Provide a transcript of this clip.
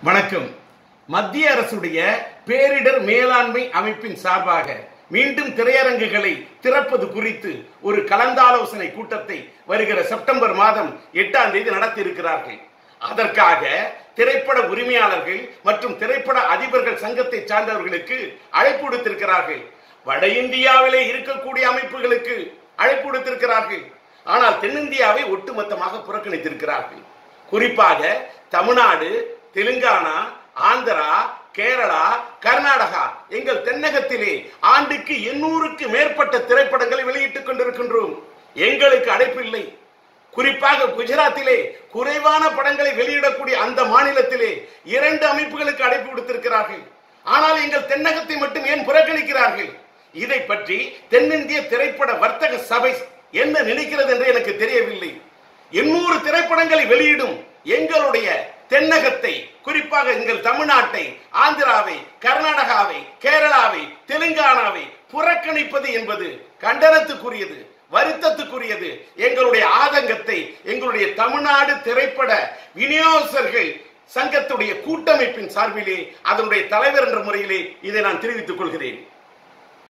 வணக்கம் மத்திய அரசுடைய பேரிடர் மேலாண்மை அமைப்பின் சார்பாக மீண்டும் திரையரங்குகளை திறப்பது குறித்து ஒரு கலந்தாலோசனை கூட்டத்தை வருகிற செப்டம்பர் மாதம் எட்டாம் தேதி நடத்தி இருக்கிறார்கள் அதற்காக திரைப்பட உரிமையாளர்கள் மற்றும் திரைப்பட அதிபர்கள் சங்கத்தை சார்ந்தவர்களுக்கு அழைப்பு விடுத்திருக்கிறார்கள் வட இந்தியாவிலே இருக்கக்கூடிய அமைப்புகளுக்கு அழைப்பு விடுத்திருக்கிறார்கள் ஆனால் தென்னிந்தியாவை ஒட்டுமொத்தமாக புறக்கணித்திருக்கிறார்கள் குறிப்பாக தமிழ்நாடு தெலுங்கானா ஆந்திரா கேரளா கர்நாடகா எங்கள் தென்னகத்திலே ஆண்டுக்கு எண்ணூறுக்கு மேற்பட்ட திரைப்படங்களை வெளியிட்டுக் கொண்டிருக்கின்றோம் எங்களுக்கு அழைப்பில்லை குறிப்பாக குஜராத்திலே குறைவான படங்களை வெளியிடக்கூடிய அந்த மாநிலத்திலே இரண்டு அமைப்புகளுக்கு அழைப்பு விடுத்திருக்கிறார்கள் ஆனால் எங்கள் தென்னகத்தை மட்டும் ஏன் புறக்கணிக்கிறார்கள் இதை பற்றி தென்னிந்திய திரைப்பட வர்த்தக சபை என்ன நினைக்கிறது என்று எனக்கு தெரியவில்லை எண்ணூறு திரைப்படங்களை வெளியிடும் எங்களுடைய தென்னகத்தை குறிப்பாக எங்கள் தமிழ்நாட்டை ஆந்திராவை கர்நாடகாவை கேரளாவை தெலுங்கானாவை புறக்கணிப்பது என்பது கண்டனத்துக்குரியது வருத்தத்துக்குரியது எங்களுடைய ஆதங்கத்தை எங்களுடைய தமிழ்நாடு திரைப்பட விநியோகஸ்தர்கள் சங்கத்துடைய கூட்டமைப்பின் சார்பிலே அதனுடைய தலைவர் என்ற முறையிலே இதை நான் தெரிவித்துக் கொள்கிறேன்